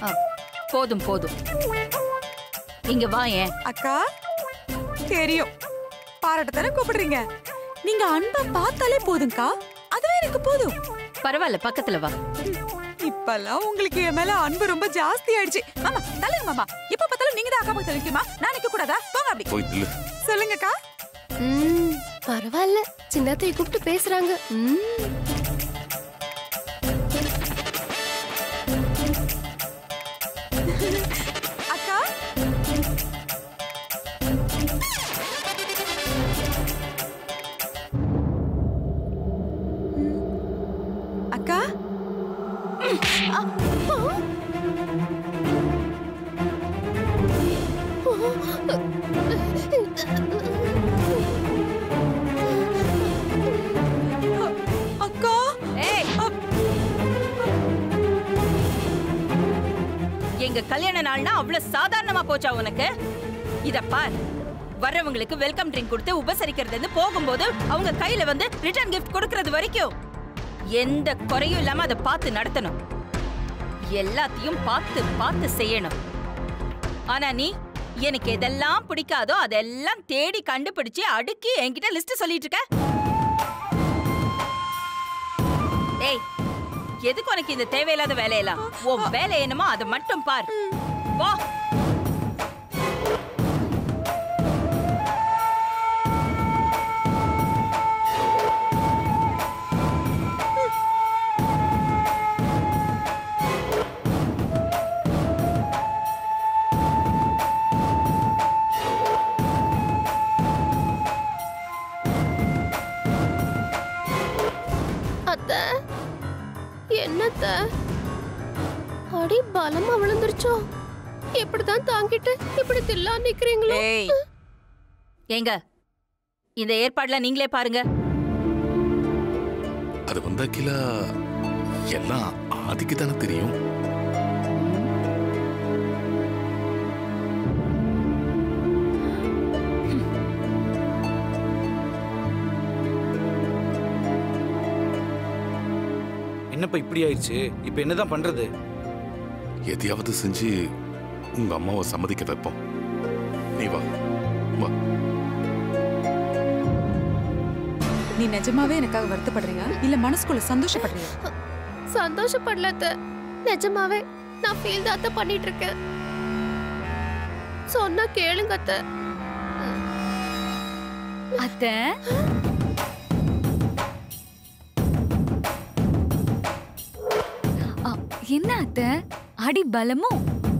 அ, போதும் போதும் இங்க வா ஏன் அக்கா தெரியும் பாராட்டத்தானே கூப்பிடுறீங்க நீங்க அன்பா பார்த்தாலே போதும்க்கா அதுவே எனக்கு போதும் பரவாயில்ல பக்கத்துல வா இப்பெல்லாம் உங்களுக்கு என் மேல அன்பு ரொம்ப ஜாஸ்தி ஆயிடுச்சு மாமா தள்ளுங்க மாமா எப்ப பார்த்தாலும் நீங்க தான் அக்கா பக்கத்துல நிக்குமா நான் நிக்க கூடாதா போங்க அப்படி போய் நில்லு சொல்லுங்கக்கா ம், பரவாயில்ல சின்னத்தைய கூப்பிட்டு பேசுறாங்க ம். அக்கா அக்கா அக்கா ஏய் எங்க கல்யாண நாள்னா அவ்வளவு சாதாரணமா போச்சா உனக்கு இத பார் வர்றவங்களுக்கு வெல்கம் ட்ரிங்க் கொடுத்து உபசரிக்கிறது இருந்து போகும்போது அவங்க கையில வந்து ரிட்டர்ன் கிஃப்ட் கொடுக்கறது வரைக்கும் எந்த குறையும் இல்லாம அதை பார்த்து நடத்தணும் எல்லாத்தையும் பார்த்து பார்த்து செய்யணும் ஆனா நீ எனக்கு எதெல்லாம் பிடிக்காதோ அதெல்லாம் தேடி கண்டுபிடிச்சு அடுக்கி என்கிட்ட லிஸ்ட் சொல்லிட்டு இருக்க ஏய் எதுக்கு உனக்கு இந்த தேவையில்லாத வேலையெல்லாம் உன் வேலை என்னமோ அதை மட்டும் பார் வா அத்த என்னத்த அடி பலமா விழுந்துருச்சோ இப்படிதான் தாங்கிட்டு இப்படி தில்லா நிக்கிறீங்களோ ஏய் ஏங்க இந்த ஏற்பாடுலாம் நீங்களே பாருங்க அது வந்த கிலா எல்லாம் ஆதிக்கு தானே தெரியும் என்னப்பா இப்படி ஆயிடுச்சு இப்ப என்னதான் பண்றது எதையாவது செஞ்சு உங்க அம்மாவை சம்மதிக்க வைப்போம் நீ வா வா நீ நிஜமாவே எனக்காக வருத்தப்படுறியா இல்ல மனசுக்குள்ள சந்தோஷப்படுறியா சந்தோஷப்படல அத்த நிஜமாவே நான் ஃபீல் தான் அத்தை பண்ணிட்டு இருக்கேன் சொன்னா கேளுங்க அத்தை அத்த அ, என்ன அத்த அடி பலமோ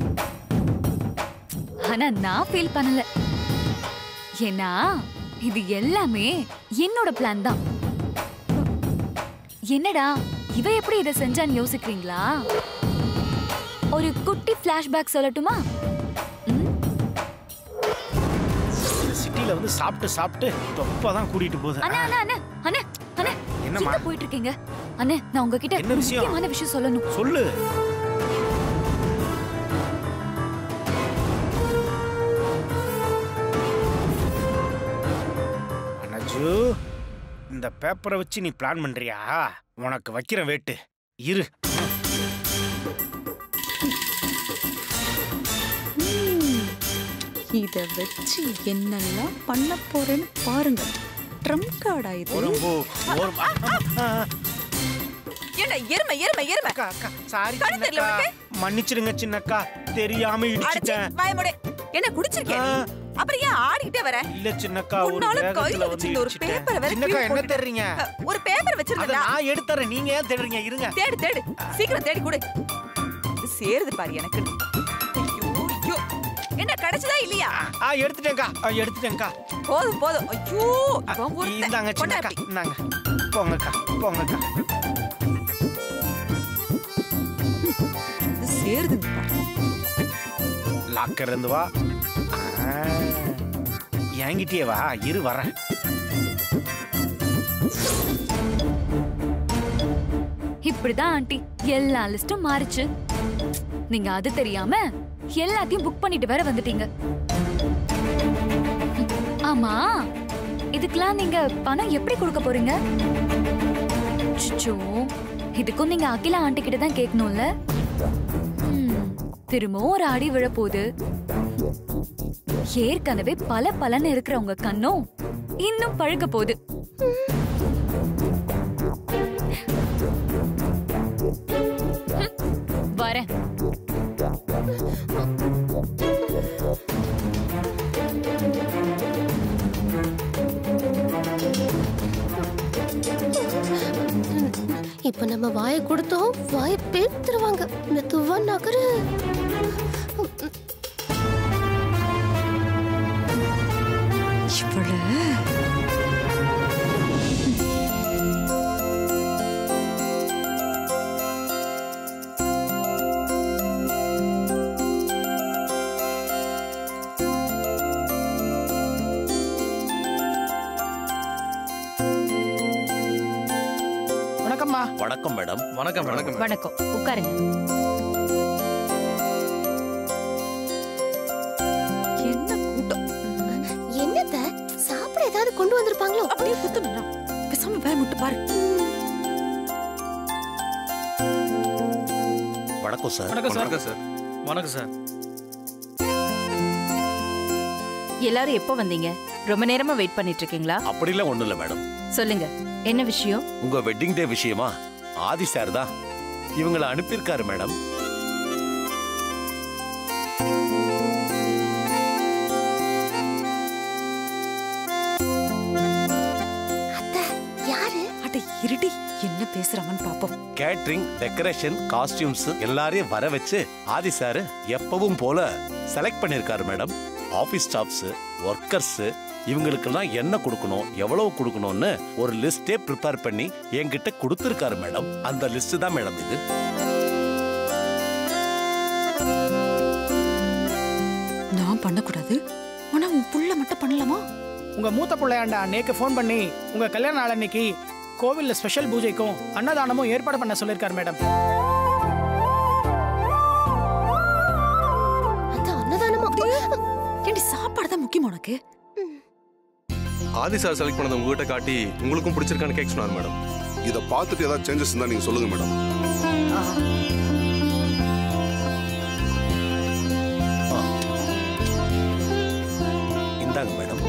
ஆனா நான் ஃபீல் பண்ணல ஏன்னா இது எல்லாமே என்னோட பிளான் தான் என்னடா இவ எப்படி இதை செஞ்சான்னு யோசிக்கிறீங்களா ஒரு குட்டி ஃபிளாஷ்பேக் சொல்லட்டுமா ம்? இந்த சிட்டில வந்து சாப்பிட்டு சாப்பிட்டு தொப்பதான் கூட்டிட்டு போகுது அண்ணா அண்ணா அண்ணா அண்ணா அண்ணா என்னம்மா? எங்க போயிட்டு இருக்கீங்க அண்ணே நான் உங்ககிட்ட என்ன ஒரு விஷயம்? முக்கியமான விஷயம் சொல்லணும் சொல்லு அனஜு இந்த பேப்பரை வச்சு நீ பிளான் பண்றியா உனக்கு வைக்கிற வேட்டு இரு இத வச்சு என்னெல்லாம் பண்ண போறேன்னு பாருங்க ட்ரம் கார்டா இது ஓரம்போ ஓரம் ஏண்டா எருமை எருமை எருமை அக்கா அக்கா சாரி கண்ணு தெரியல சின்னக்கா மன்னிச்சிடுங்க சின்னக்கா தெரியாம அடிச்சு இடிச்சிட்டேன் வாய மூடு என்ன குடிச்சிருக்கேன் நீ? அப்புறம் ஏன் ஆடிக்கிட்டே வர இல்ல சின்னக்கா ஒரு உன்னால வேகத்துல கையில வந்து வச்சிருந்த ஒரு இடிச்சிட்டேன் பேப்பரை வேற சின்னக்கா கீழே என்ன போட்டுட்ட. தேடுறீங்க அஹ், ஒரு பேப்பர் அத வச்சிருந்தா நான் எடுத்துறேன் நீங்க ஏன் தேடுறீங்க இருங்க தேடு தேடு சீக்கிரம் தேடி கொடு இது சேருது பாரு எனக்கு ஐயோ ஐயோ என்ன கிடைச்சதா இல்லையா ஆ எடுத்துட்டேன்க்கா ஆ, எடுத்துட்டேன்க்கா போதும் போதும் ஐயோ ஆ, இவன் ஒருத்தன். இந்தாங்க கொண்டா சின்னக்கா அப்படி. இந்தாங்க போங்கக்கா போங்கக்கா இது சேருதுங்க பாரு. லாக்கர் இருந்து வா ஆ, என்கிட்டயே வா இரு வரேன் இப்படிதான் ஆண்டி எல்லா லிஸ்டும் மாறிச்சு நீங்க அது தெரியாம எல்லாத்தையும் புக் பண்ணிட்டு வேற வந்துட்டீங்க ஆமா இதுக்கெல்லாம் நீங்க பணம் எப்படி கொடுக்க போறீங்க சுச்சோ இதுக்கும் நீங்க அகிலா ஆண்டி கிட்ட தான் கேட்கணும்ல ம், திரும்பவும் ஒரு அடி விழப்போகுது ஏற்கனவே பல பலன்னு இருக்கிற உங்க கண்ணும் இன்னும் பழுக்க போகுது வரேன் இப்ப நம்ம வாயை கொடுத்தோம் வாயை பேத்துருவாங்க மெதுவா நகரு இவள வணக்கம்மா வணக்கம் மேடம் வணக்கம் வணக்கம் வணக்கம் உட்காருங்க என்ன கூட்டம் என்னத்த சாப்பிட ஏதாவது கொண்டு வந்திருப்பாங்களோ அப்படியே குத்துனா பேசாம வேலை முட்டு பாரு வணக்கம் சார் வணக்கம் சார் வணக்கம் சார் வணக்கம் சார் எல்லாரும் எப்போ வந்தீங்க ரொம்ப நேரமா வெயிட் பண்ணிட்டு இருக்கீங்களா அப்படிலாம் ஒண்ணும் இல்ல மேடம் சொல்லுங்க என்ன விஷயம் உங்க வெட்டிங் டே விஷயமா ஆதி சார் தான் இவங்களை அனுப்பியிருக்காரு மேடம் அத்தை யாரு அட இருடி என்ன பேசுறாங்கன்னு பாப்போம் கேட்டரிங் டெக்கரேஷன் காஸ்டியூம்ஸ் எல்லாரையும் வர வச்சு ஆதி சார் எப்பவும் போல செலக்ட் பண்ணிருக்காரு மேடம் ஆபீஸ் ஸ்டாஃப்ஸ் ஒர்க்கர்ஸ் இவங்களுக்கெல்லாம் என்ன கொடுக்கணும் எவ்வளவு கொடுக்கணும்னு ஒரு லிஸ்டே ப்ரிப்பேர் பண்ணி என்கிட்ட கொடுத்துருக்காரு மேடம் அந்த லிஸ்ட் தான் மேடம் இது நான் பண்ணக்கூடாது ஆனா உன் புள்ள மட்டும் பண்ணலாமா உங்க மூத்த பிள்ளையாண்டா நேக்கு ஃபோன் பண்ணி உங்க கல்யாண நாள் அன்னைக்கு கோவில்ல ஸ்பெஷல் பூஜைக்கும் அன்னதானமும் ஏற்பாடு பண்ண சொல்லியிருக்காரு மேடம் அந்த அன்னதானமா ஏண்டி சாப்பாடு தான் முக்கியம் உனக்கு ஆதி சார் செலக்ட் பண்ணதை உங்ககிட்ட காட்டி உங்களுக்கும் பிடிச்சிருக்கான்னு கேட்க சொன்னார் மேடம் இதை பார்த்துட்டு ஏதாவது சேஞ்சஸ் இருந்தா நீங்க சொல்லுங்க மேடம் இந்தாங்க மேடம்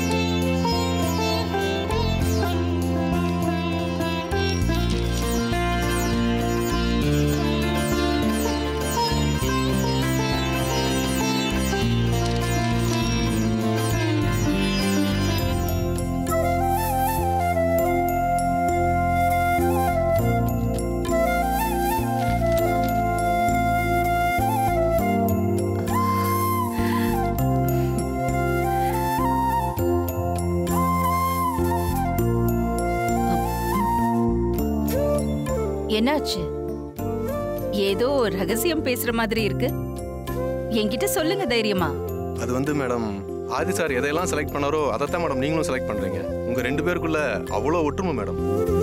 என்னாச்சு ஏதோ ரகசியம் பேசுற மாதிரி இருக்கு என்கிட்ட சொல்லுங்க தைரியமா அது வந்து மேடம் ஆதி சார் எதையெல்லாம் செலக்ட் பண்ணாரோ அதைத்தான் மேடம் நீங்களும் செலக்ட் பண்றீங்க உங்க ரெண்டு பேருக்குள்ள அவ்வளோ ஒற்றுமை மேடம்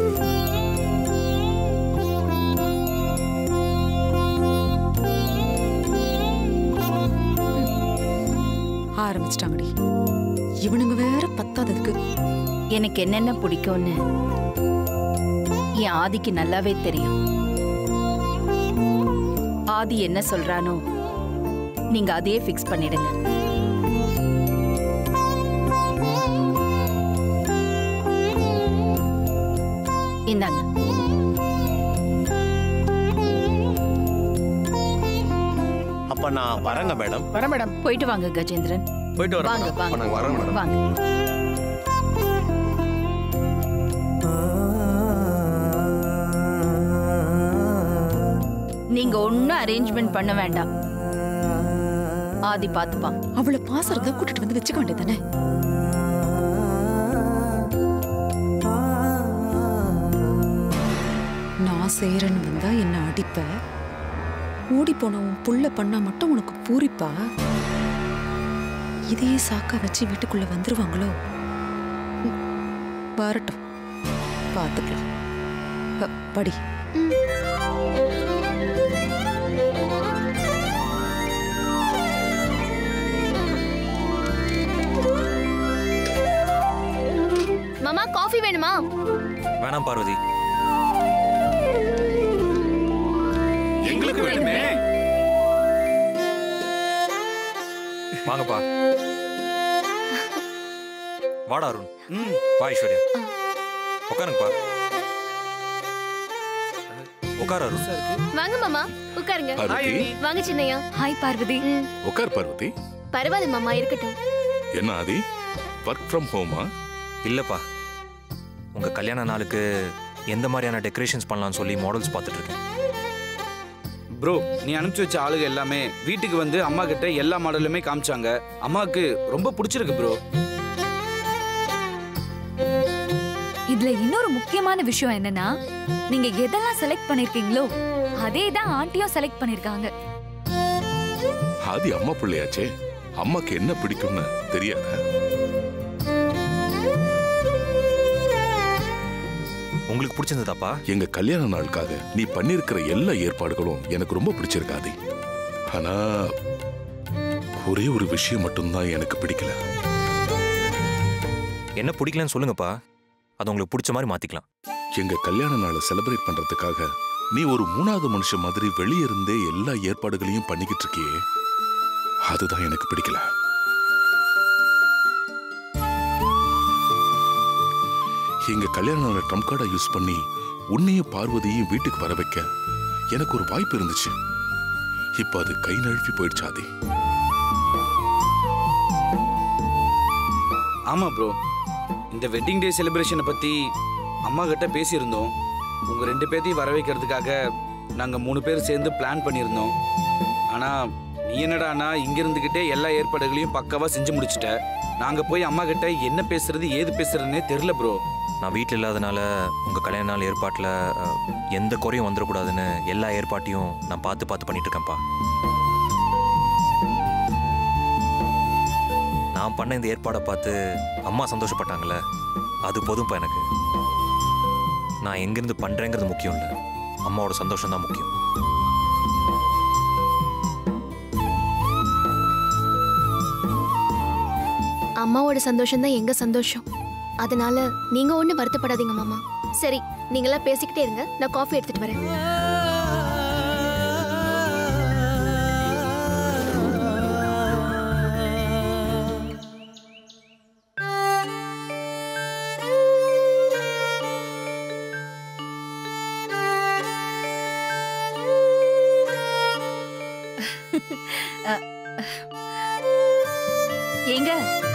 ஆரம்பிச்சிட்டாங்கடி இவனுங்க வேற பத்தாததுக்கு எனக்கு என்னென்ன பிடிக்கும்னு என் ஆதிக்கு நல்லாவே தெரியும் ஆதி என்ன சொல்றானோ நீங்க அதையே ஃபிக்ஸ் பண்ணிடுங்க இந்தாங்க அப்ப நான் வரேங்க மேடம் வரேன் மேடம் போயிட்டு வாங்க கஜேந்திரன் போயிட்டு வரேன் வாங்க அப்ப நாங்க வாங்க வரோம் மேடம் வாங்க நீங்க ஒன்னும் அரேஞ்ச்மெண்ட் பண்ண வேண்டாம் ஆதி பாத்துப்பான் அவளை பாசம் இருந்தா கூட்டிட்டு வந்து வச்சுக்க வேண்டியதானே நான் செய்யறேன்னு வந்தா என்ன அடிப்ப ஓடி போன உன் புள்ள பண்ணா மட்டும் உனக்கு பூரிப்பா இதையே சாக்கா வச்சு வீட்டுக்குள்ள வந்துருவாங்களோ ம், வரட்டும் பார்த்துக்கலாம் அ, படி மாமா காஃபி வேணுமா வேணாம் பார்வதி எங்களுக்கு வேணுமே வாங்கப்பா வாடா அருண் வா ஐஸ்வர்யா உட்காருங்கப்பா உட்காரு அருண் வாங்க மாமா உட்காருங்க பார்வதி வாங்க சின்னையா ஹாய் பார்வதி உட்கார் பார்வதி பரவாயில்ல மாமா இருக்கட்டும் என்ன ஆதி ஒர்க் ஃப்ரம் ஹோமா இல்லப்பா உங்க கல்யாண நாளுக்கு எந்த மாதிரியான டெக்கரேஷன்ஸ் பண்ணலாம்னு சொல்லி மாடல்ஸ் பார்த்துட்டு இருக்கேன் ப்ரோ நீ அனுப்பிச்சு வச்ச ஆளுங்க எல்லாமே வீட்டுக்கு வந்து அம்மா கிட்ட எல்லா மாடலுமே காமிச்சாங்க அம்மாவுக்கு ரொம்ப பிடிச்சிருக்கு ப்ரோ இதுல இன்னொரு முக்கியமான விஷயம் என்னன்னா நீங்க எதெல்லாம் செலக்ட் பண்ணிருக்கீங்களோ அதே தான் ஆண்டியும் செலக்ட் பண்ணிருக்காங்க ஆதி அம்மா பிள்ளையாச்சே அம்மாக்கு என்ன பிடிக்கும்னு தெரியாதா உங்களுக்கு பிடிச்சிருந்ததாப்பா எங்க கல்யாண நாளுக்காக நீ பண்ணிருக்கிற எல்லா ஏற்பாடுகளும் எனக்கு ரொம்ப பிடிச்சிருக்கு ஆதி ஆனா ஒரே ஒரு விஷயம் மட்டும்தான் எனக்கு பிடிக்கல என்ன பிடிக்கலன்னு சொல்லுங்கப்பா அது உங்களுக்கு பிடிச்ச மாதிரி மாத்திக்கலாம் எங்க கல்யாண நாளை செலிப்ரேட் பண்றதுக்காக நீ ஒரு மூணாவது மனுஷன் மாதிரி வெளியே இருந்தே எல்லா ஏற்பாடுகளையும் பண்ணிக்கிட்டு இருக்கியே அதுதான் எனக்கு பிடிக்கல எங்க கல்யாண நாளை ட்ரம் கார்டை யூஸ் பண்ணி உன்னையும் பார்வதியையும் வீட்டுக்கு வர வைக்க எனக்கு ஒரு வாய்ப்பு இருந்துச்சு இப்ப அது கை நழுவி போயிடுச்சு ஆதி ஆமா ப்ரோ இந்த வெட்டிங் டே செலிப்ரேஷனை பத்தி அம்மா கிட்ட பேசியிருந்தோம் உங்க ரெண்டு பேர்த்தையும் வர வைக்கிறதுக்காக நாங்க மூணு பேர் சேர்ந்து பிளான் பண்ணியிருந்தோம் ஆனா நீ என்னடானா இங்க இருந்துகிட்டே எல்லா ஏற்பாடுகளையும் பக்காவா செஞ்சு முடிச்சிட்ட நாங்க போய் அம்மா கிட்ட என்ன பேசுறது ஏது பேசுறதுன்னே தெரியல ப்ரோ நான் வீட்டில் இல்லாதனால உங்கள் கல்யாண நாள் ஏற்பாட்டில் அஹ், எந்த குறையும் வந்துடக்கூடாதுன்னு எல்லா ஏற்பாட்டையும் நான் பார்த்து பார்த்து பண்ணிட்டு இருக்கேன்ப்பா நான் பண்ண இந்த ஏற்பாடை பார்த்து அம்மா சந்தோஷப்பட்டாங்களே அது போதும்ப்பா எனக்கு நான் எங்கேருந்து பண்ணுறேங்கிறது முக்கியம் இல்லை அம்மாவோட சந்தோஷம் தான் முக்கியம் அம்மாவோட சந்தோஷம் தான் எங்க சந்தோஷம் அதனால நீங்க ஒண்ணு வருத்தப்படாதீங்க மாமா சரி நீங்களாம் பேசிக்கிட்டே இருங்க நான் காஃபி எடுத்துட்டு வரேன் ஏங்க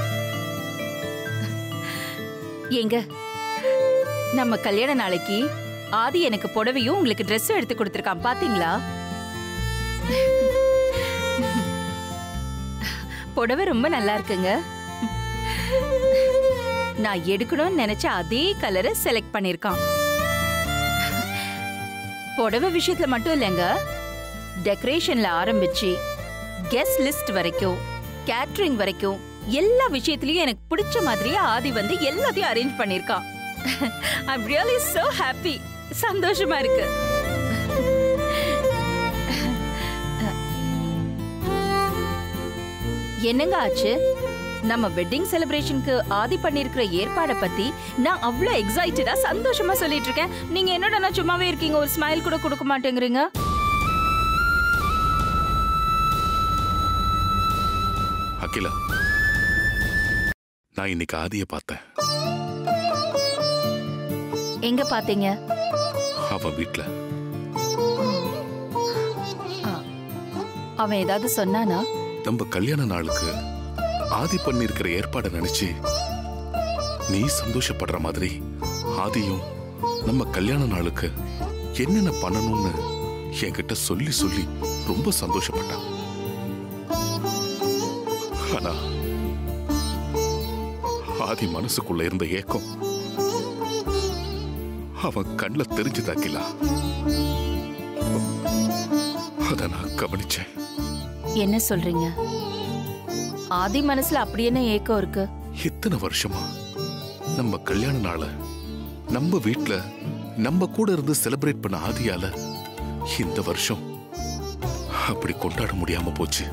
ஏங்க நம்ம கல்யாண நாளைக்கு ஆதி எனக்கு புடவையும் உங்களுக்கு ட்ரெஸ்ஸும் எடுத்து கொடுத்துருக்கான் பாத்தீங்களா புடவை ரொம்ப நல்லா இருக்குங்க நான் எடுக்கணும்னு நினைச்ச அதே கலரை செலக்ட் பண்ணிருக்கான் புடவை விஷயத்துல மட்டும் இல்லைங்க டெக்கரேஷன்ல ஆரம்பிச்சு கெஸ்ட் லிஸ்ட் வரைக்கும் கேட்டரிங் வரைக்கும் எல்லா விஷயத்திலயும் எனக்கு பிடிச்ச மாதிரியே ஆதி வந்து எல்லாத்தையும் அரேஞ்ச் பண்ணிருக்கான் ஐ ரியலி so ஹாப்பி சந்தோஷமா இருக்கு என்னங்க ஆச்சு நம்ம வெட்டிங் செலிப்ரேஷனுக்கு ஆதி பண்ணிருக்கிற ஏற்பாடை பத்தி நான் அவ்வளவு எக்ஸைட்டடா சந்தோஷமா சொல்லிட்டு இருக்கேன் நீங்க என்னடா சும்மாவே இருக்கீங்க ஒரு ஸ்மைல் கூட கொடுக்க மாட்டேங்கிறீங்க அகிலா நான் இன்னைக்கு ஆதியை பார்த்தேன் எங்க பாத்தீங்க அவன் வீட்ல அவன் ஏதாவது சொன்னானா நம்ம கல்யாண நாளுக்கு ஆதி பண்ணிருக்கிற ஏற்பாடை நினைச்சு நீ சந்தோஷப்படுற மாதிரி ஆதியும் நம்ம கல்யாண நாளுக்கு என்னென்ன பண்ணணும்னு என்கிட்ட சொல்லி சொல்லி ரொம்ப சந்தோஷப்பட்டான் ஆனா ஆதி மனசுக்குள்ள இருந்த ஏக்கம் அவன் கண்ணில் தெரிஞ்சுதாக்கிலா அத நான் கவனிச்சேன் என்ன சொல்றீங்க ஆதி மனசுல அப்படி என்ன ஏக்கம் இருக்கு இத்தனை வருஷமா நம்ம கல்யாண நாள நம்ம வீட்ல நம்ம கூட இருந்து செலிப்ரேட் பண்ண ஆதியால இந்த வருஷம் அப்படி கொண்டாட முடியாம போச்சு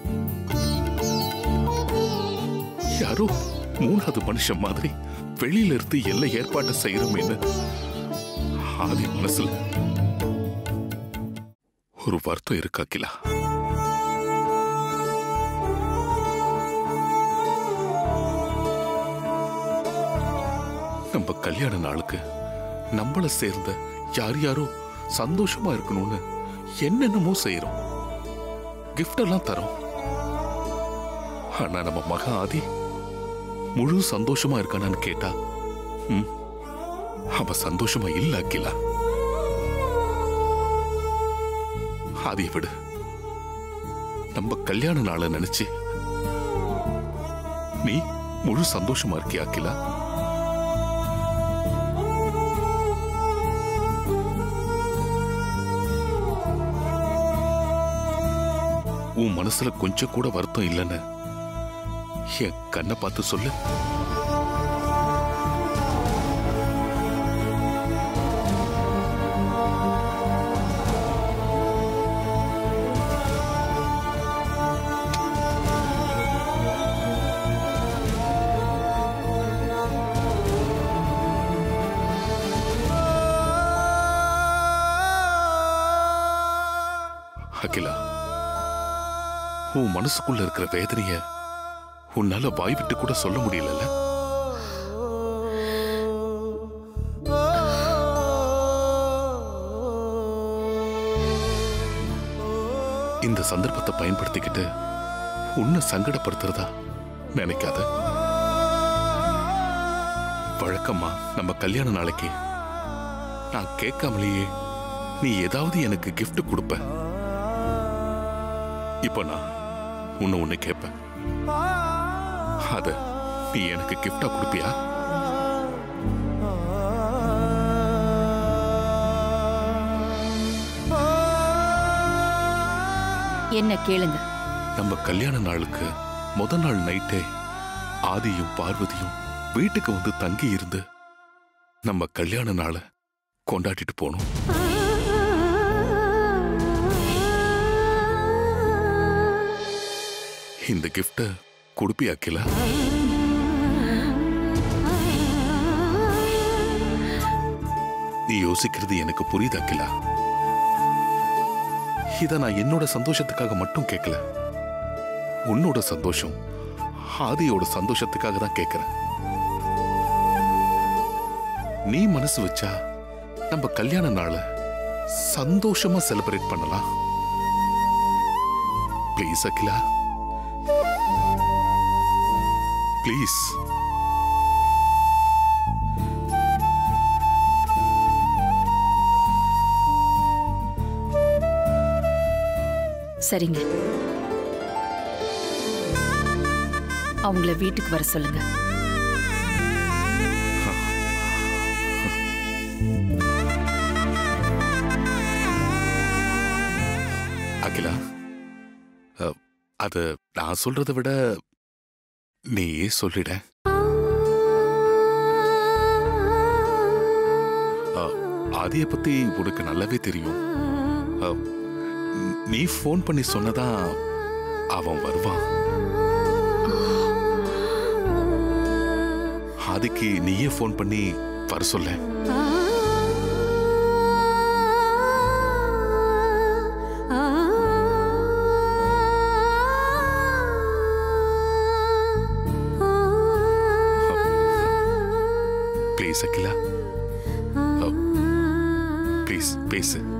யாரோ மூணாவது மனுஷன் மாதிரி வெளியில இருந்து எல்லா ஏற்பாட்டை செய்யறோமேன்னு ஆதி மனசுல ஒரு வருத்தம் இருக்கா கிலா நம்ம கல்யாண நாளுக்கு நம்மள சேர்ந்த யார் யாரோ சந்தோஷமா இருக்கணும்னு என்னென்னமோ செய்யறோம் gift எல்லாம் தரோம் ஆனா நம்ம மகா ஆதி முழு சந்தோஷமா இருக்கானான்னு கேட்டா ம், அவ சந்தோஷமா இல்ல அகிலா ஆதியை விடு நம்ம கல்யாண நாளை நினைச்சு நீ முழு சந்தோஷமா இருக்கியா அகிலா உன் மனசுல கொஞ்சம் கூட வருத்தம் இல்லைன்னு என் கண்ணை பார்த்து சொல்லு அகிலா உன் மனசுக்குள்ள இருக்கிற வேதனைய உன்னால வாய் விட்டு கூட சொல்ல முடியலல்ல இந்த சந்தர்ப்பத்தை பயன்படுத்திக்கிட்டு உன்னை சங்கடப்படுத்துறதா நினைக்காத வழக்கமா நம்ம கல்யாண நாளைக்கு நான் கேட்காமலேயே நீ ஏதாவது எனக்கு gift கொடுப்ப இப்ப நான் உன்னை ஒண்ணு கேட்பேன் அத நீ எனக்கு கிஃப்டா கொடுப்பியா என்ன கேளுங்க நம்ம கல்யாண நாளுக்கு முத நாள் நைட்டே ஆதியும் பார்வதியும் வீட்டுக்கு வந்து தங்கி இருந்து நம்ம கல்யாண நாளை கொண்டாடிட்டு போனோம் இந்த கிஃப்ட கொடுப்பியா அகிலா நீ யோசிக்கிறது எனக்கு புரியுது அகிலா இத நான் என்னோட சந்தோஷத்துக்காக மட்டும் கேட்கல உன்னோட சந்தோஷம் ஆதியோட சந்தோஷத்துக்காக தான் கேட்கிறேன் நீ மனசு வச்சா நம்ம கல்யாண நாளை சந்தோஷமா செலிப்ரேட் பண்ணலாம் ப்ளீஸ் அகிலா ப்ளீஸ் சரிங்க அவங்கள வீட்டுக்கு வர சொல்லுங்க அகிலா அ, அது நான் சொல்றதை விட நீயே சொல்லிட அ, ஆதிய பத்தி உனக்கு நல்லாவே தெரியும் அ, ந- நீ ஃபோன் பண்ணி சொன்னதா அவன் வருவான் ஆதிக்கு நீயே ஃபோன் பண்ணி வர சொல்ல ப்ளீஸ் அகிலா ப்ளீஸ் பேசு